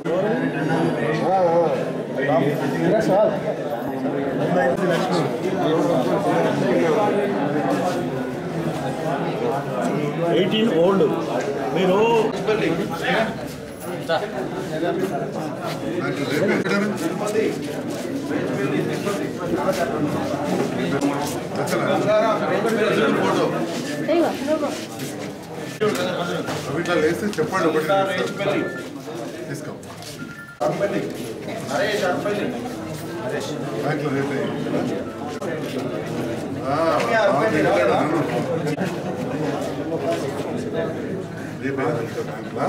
Eighteen old మీరు ఇట్లా వేస్తే చెప్పండి ఒకటి తీసుకో బ్యాంక్లో రేపే ఆ, ఆమె వెళ్ళాడు నన్ను. రేపే వెళ్తా బ్యాంక్లా?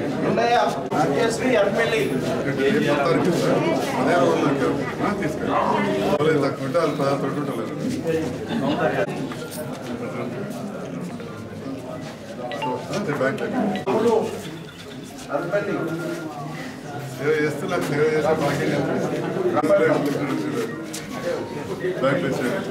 రేపు వస్తారు కదా? అదే రోజు నాకు, ఆ, తీసుకో ఎవరైతే తక్కువ ఉంటే వాళ్ళు పదహారు తోటి ఉంటారు రేపు బ్యాంక్ సేవ చేస్తే నాకు సేవ చేస్తే బాకీ బ్యాంక్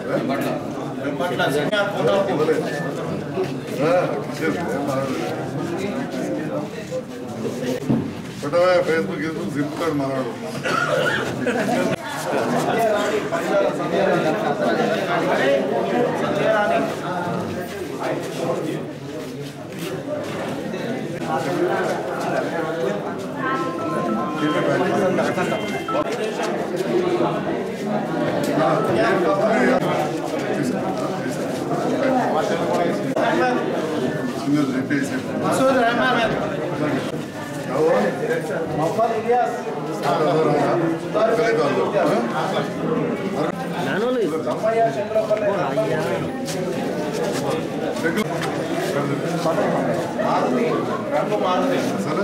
ఫోటోవే ఫేస్బుక్ గిస్బుక్ దింపుతాడు మనవాడు చిన్నది రిపేస్ సరే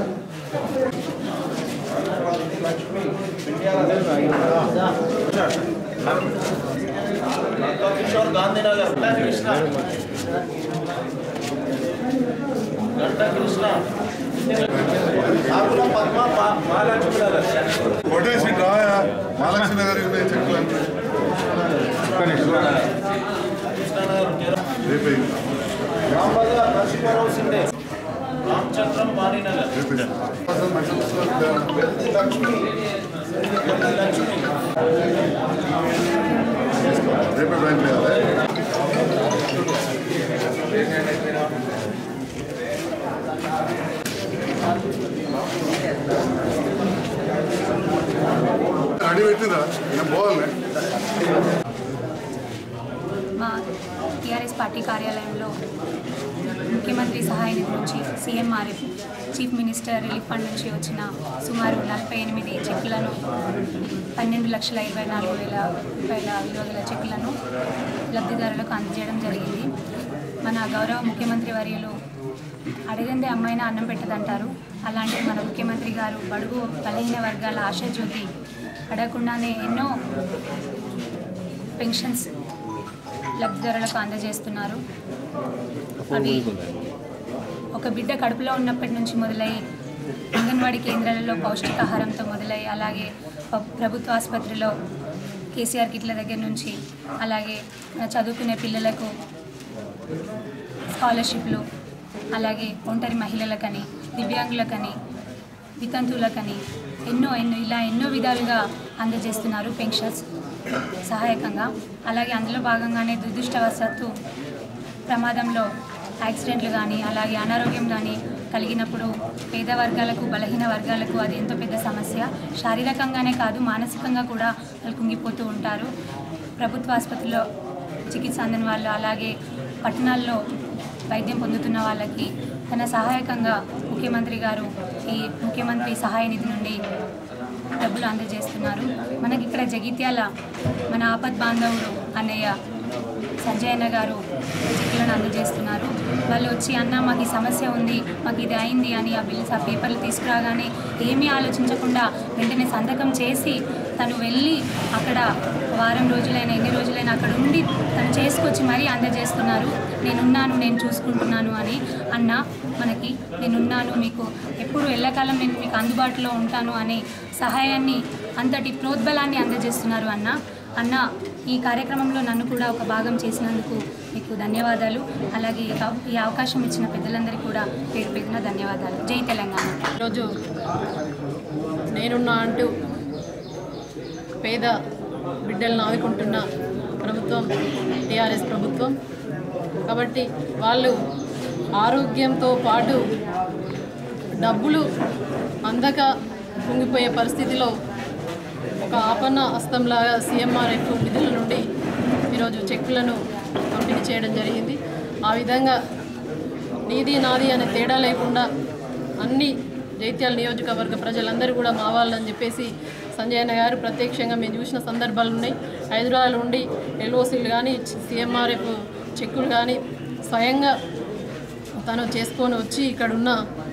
కిషోర్ గాంధీనగర్ గంటా కృష్ణ గంటా కృష్ణ ఆకుల పద్మ మా- మహాలక్ష్మి నగర్ కొటేసి రాయా మహాలక్ష్మి నగర్ ఉన్నాయి చెట్లు అంటే రేపే రాంబజార్ నరసింహారావు సిండే రామచంద్రం వాణినగర్ రేపే లక్ష్మి లక్ష్మి రేపే బ్యాంక్ వేయాలి అడి పెట్టిందా నేను పోవాలి మా టీఆర్ఎస్ పార్టీ కార్యాలయంలో ముఖ్యమంత్రి సహాయ నిధి నుంచి CMRF chief minister relief fund నుంచి వచ్చిన సుమారు నలభై ఎనిమిది చెక్కులను పన్నెండు లక్షల ఇరవై నాలుగు వేల రూపాయల విలువ గల చెక్కులను లబ్ధిదారులకు అందజేయడం జరిగింది మన గౌరవ ముఖ్యమంత్రి వర్యులు అడిగిందే అమ్మాయినా అన్నం పెట్టదంటారు అలాంటి మన ముఖ్యమంత్రి గారు బడుగు బలహీన వర్గాల ఆశాజ్యోతి అడగకుండానే ఎన్నో పెన్షన్స్ లబ్ధిదారులకు అందజేస్తున్నారు అవి ఒక బిడ్డ కడుపులో ఉన్నప్పటి నుంచి మొదలై అంగన్వాడీ కేంద్రాలలో పౌష్టికాహారంతో మొదలై అలాగే ప- ప్రభుత్వ ఆసుపత్రిలో కేసీఆర్ కిట్ల దగ్గర నుంచి అలాగే చదువుకునే పిల్లలకు స్కాలర్షిప్లు అలాగే ఒంటరి మహిళలకని దివ్యాంగులకని వితంతువులకని ఎన్నో ఎన్నో ఇలా ఎన్నో విధాలుగా అందజేస్తున్నారు పెన్షన్స్ సహాయకంగా అలాగే అందులో భాగంగానే దురదృష్టవశాత్తు ప్రమాదంలో యాక్సిడెంట్లు కానీ అలాగే అనారోగ్యం కానీ కలిగినప్పుడు పేద వర్గాలకు బలహీన వర్గాలకు అది ఎంతో పెద్ద సమస్య శారీరకంగానే కాదు మానసికంగా కూడా వాళ్ళు కుంగిపోతూ ఉంటారు ప్రభుత్వ ఆసుపత్రిలో చికిత్స అందని వాళ్ళు అలాగే పట్టణాల్లో వైద్యం పొందుతున్న వాళ్ళకి తన సహాయకంగా ముఖ్యమంత్రి గారు ఈ ముఖ్యమంత్రి సహాయ నిధి నుండి డబ్బులు అందజేస్తున్నారు మనకి ఇక్కడ జగిత్యాల మన ఆపద్ బాంధవుడు అన్నయ్య సంజయ్ అన్న గారు చెక్కులను అందజేస్తున్నారు వాళ్ళు వచ్చి అన్న మాకు ఈ సమస్య ఉంది మాకు ఇది అయింది అని ఆ బిల్స్ ఆ పేపర్లు తీసుకురాగానే ఏమీ ఆలోచించకుండా వెంటనే సంతకం చేసి తను వెళ్ళి అక్కడ వారం రోజులైనా ఎన్ని రోజులైనా అక్కడ ఉండి తను చేసుకొచ్చి మరీ అందజేస్తున్నారు నేనున్నాను నేను చూసుకుంటున్నాను అని అన్న మనకి నేనున్నాను మీకు ఎప్పుడు ఎల్లకాలం నేను మీకు అందుబాటులో ఉంటాను అనే సహాయాన్ని అంతటి ప్రోద్బలాన్ని అందజేస్తున్నారు అన్న అన్న ఈ కార్యక్రమంలో నన్ను కూడా ఒక భాగం చేసినందుకు మీకు ధన్యవాదాలు అలాగే ఈ అవ- ఈ అవకాశం ఇచ్చిన పెద్దలందరికీ కూడా పేరు పేరున ధన్యవాదాలు జై తెలంగాణ ఈరోజు నేనున్నా అంటూ పేద బిడ్డలను ఆదుకుంటున్న ప్రభుత్వం టీఆర్ఎస్ ప్రభుత్వం కాబట్టి వాళ్ళు ఆరోగ్యంతో పాటు డబ్బులు అందక కుంగిపోయే పరిస్థితిలో ఒక ఆపన్న హస్తంలాగా సీఎంఆర్ఎఫ్ నిధుల నుండి ఈరోజు చెక్కులను పంపిణీ చేయడం జరిగింది ఆ విధంగా నీది నాది అనే తేడా లేకుండా అన్ని జైత్యాల నియోజకవర్గ ప్రజలందరూ కూడా మా వాళ్ళని చెప్పేసి సంజయ్ అన్న గారు ప్రత్యక్షంగా మేము చూసిన సందర్భాలు ఉన్నాయి హైదరాబాద్ ఉండి ఎల్ఓసీలు కానీ సీఎంఆర్ఎఫ్ చెక్కులు కానీ స్వయంగా తను చేసుకొని వచ్చి ఇక్కడున్న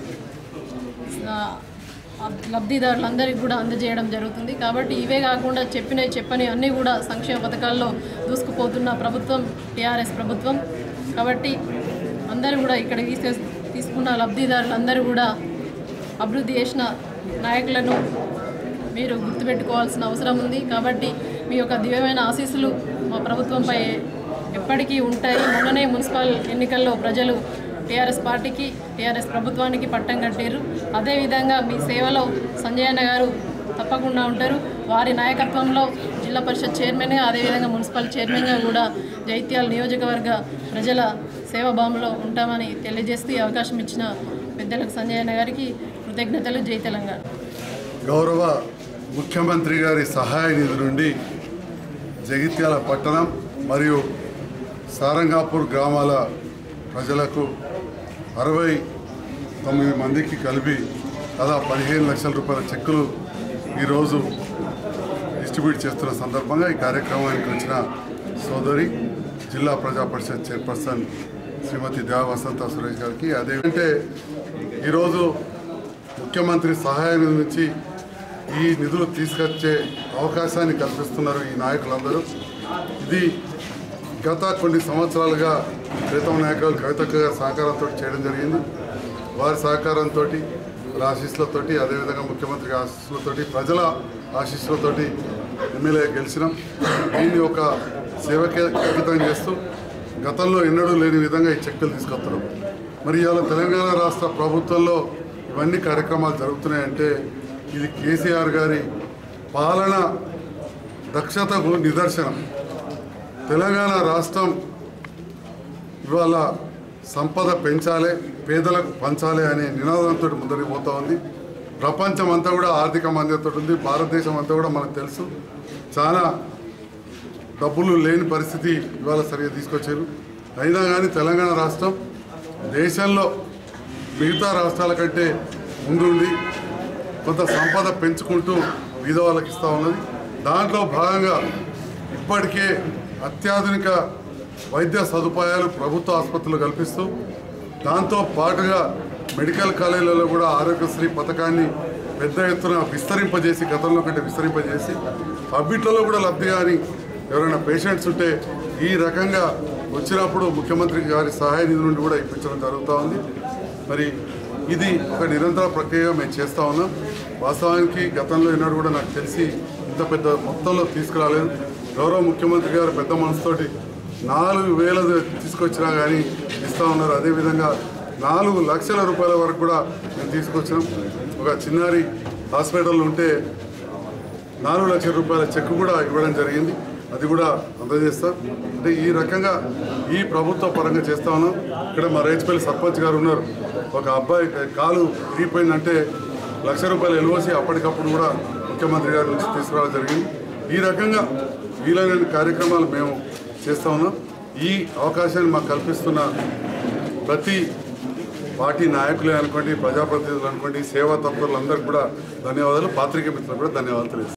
ఆ, లబ్ధిదారులందరికీ కూడా అందజేయడం జరుగుతుంది కాబట్టి ఇవే కాకుండా చెప్పినవి చెప్పని అన్నీ కూడా సంక్షేమ పథకాల్లో దూసుకుపోతున్న ప్రభుత్వం టీఆర్ఎస్ ప్రభుత్వం కాబట్టి అందరూ కూడా ఇక్కడ తీసే తీసుకున్న లబ్ధిదారులందరూ కూడా అభివృద్ధి చేసిన నాయకులను మీరు గుర్తుపెట్టుకోవాల్సిన అవసరం ఉంది కాబట్టి మీ యొక్క దివ్యమైన ఆశీస్సులు మా ప్రభుత్వంపై ఎప్పటికీ ఉంటాయి మొన్ననే మున్సిపల్ ఎన్నికల్లో ప్రజలు టీఆర్ఎస్ పార్టీకి టీఆర్ఎస్ ప్రభుత్వానికి పట్టం కట్టారు అదేవిధంగా మీ సేవలో సంజయ్ అన్న గారు తప్పకుండా ఉంటారు వారి నాయకత్వంలో జిల్లా పరిషత్ చైర్మన్గా అదేవిధంగా మున్సిపల్ చైర్మన్గా కూడా జైత్యాల నియోజకవర్గ ప్రజల సేవాభావంలో ఉంటామని తెలియజేస్తూ ఈ అవకాశం ఇచ్చిన పెద్దలకు సంజయ్ అన్న గారికి కృతజ్ఞతలు జై తెలంగాణ గౌరవ ముఖ్యమంత్రి గారి సహాయ నిధి నుండి జగిత్యాల పట్టణం మరియు సారంగాపూర్ గ్రామాల ప్రజలకు అరవై తొమ్మిది మందికి కలిపి అలా పదిహేను లక్షల రూపాయల చెక్కులు ఈరోజు డిస్ట్రిబ్యూట్ చేస్తున్న సందర్భంగా ఈ కార్యక్రమానికి వచ్చిన సోదరి జిల్లా ప్రజా పరిషత్ చైర్పర్సన్ శ్రీమతి దేవ వసంత సురేష్ గారికి అదేంటే ఈరోజు ముఖ్యమంత్రి సహాయ నిధి నుంచి ఈ నిధులు తీసుకొచ్చే అవకాశాన్ని కల్పిస్తున్నారు ఈ నాయకులందరూ ఇది గత కొన్ని సంవత్సరాలుగా ప్రీతం నాయకులు కవితక్క గారి సహకారంతో చేయడం జరిగింది వారి సహకారంతో వారి ఆశీస్సులతోటి అదేవిధంగా ముఖ్యమంత్రి ఆశీస్సులతోటి ప్రజల ఆశీస్సులతోటి ఎమ్మెల్యే గెలిచినాం దీన్ని ఒక సేవకే అంకితం చేస్తూ గతంలో ఎన్నడూ లేని విధంగా ఈ చెక్కులు తీసుకొస్తున్నాం మరి ఇవాళ తెలంగాణ రాష్ట్ర ప్రభుత్వంలో ఇవన్నీ కార్యక్రమాలు జరుగుతున్నాయంటే ఇది కేసీఆర్ గారి పాలన దక్షతకు నిదర్శనం తెలంగాణ రాష్ట్రం ఇవాళ సంపద పెంచాలి పేదలకు పంచాలి అనే నినాదంతో ముందరికి పోతా ఉంది ప్రపంచం అంతా కూడా ఆర్థిక మంద్యతో ఉంది భారతదేశం అంతా కూడా మనకు తెలుసు చాలా డబ్బులు లేని పరిస్థితి ఇవాళ సరిగా తీసుకొచ్చారు అయినా కానీ తెలంగాణ రాష్ట్రం దేశంలో మిగతా రాష్ట్రాల కంటే ముందుండి కొంత సంపద పెంచుకుంటూ బీద వాళ్ళకి ఇస్తూ ఉన్నది దాంట్లో భాగంగా ఇప్పటికే అత్యాధునిక వైద్య సదుపాయాలు ప్రభుత్వ ఆసుపత్రులు కల్పిస్తూ దాంతో పాటుగా మెడికల్ కాలేజీలలో కూడా ఆరోగ్యశ్రీ పథకాన్ని పెద్ద ఎత్తున విస్తరింపజేసి గతంలో కంటే విస్తరింపజేసి అబ్బిట్లలో కూడా లబ్ధి కానీ ఎవరైనా పేషెంట్స్ ఉంటే ఈ రకంగా వచ్చినప్పుడు ముఖ్యమంత్రి గారి సహాయ నిధి నుండి కూడా ఇప్పించడం జరుగుతూ ఉంది మరి ఇది ఒక నిరంతర ప్రక్రియగా మేము చేస్తూ ఉన్నాం వాస్తవానికి గతంలో ఎన్నడూ కూడా నాకు తెలిసి ఇంత పెద్ద మొత్తంలో తీసుకురాలేదు గౌరవ ముఖ్యమంత్రి గారు పెద్ద మనసుతోటి నాలుగు వేల తీసుకొచ్చినా కానీ ఇస్తూ ఉన్నారు అదేవిధంగా నాలుగు లక్షల రూపాయల వరకు కూడా మేము తీసుకొచ్చినాం ఒక చిన్నారి హాస్పిటల్ ఉంటే నాలుగు లక్షల రూపాయల చెక్ కూడా ఇవ్వడం జరిగింది అది కూడా అందజేస్తాం అంటే ఈ రకంగా ఈ ప్రభుత్వ పరంగా చేస్తా ఉన్నాం ఇక్కడ మా రేచిపల్లి సర్పంచ్ గారు ఉన్నారు ఒక అబ్బాయి కాలు విరిగిపోయిందంటే లక్ష రూపాయలు ఎల్ఓసి అప్పటికప్పుడు కూడా ముఖ్యమంత్రి గారి నుంచి తీసుకురావడం జరిగింది ఈ రకంగా వీలైన కార్యక్రమాలు మేము చేస్తా ఉన్నాం ఈ అవకాశాన్ని మాకు కల్పిస్తున్న ప్రతి పార్టీ నాయకులే అనుకోండి ప్రజాప్రతినిధులు అనుకోండి సేవా తత్పరులందరికీ కూడా ధన్యవాదాలు పాత్రికేయ మిత్రులకు కూడా ధన్యవాదాలు తెలియజేస్తాను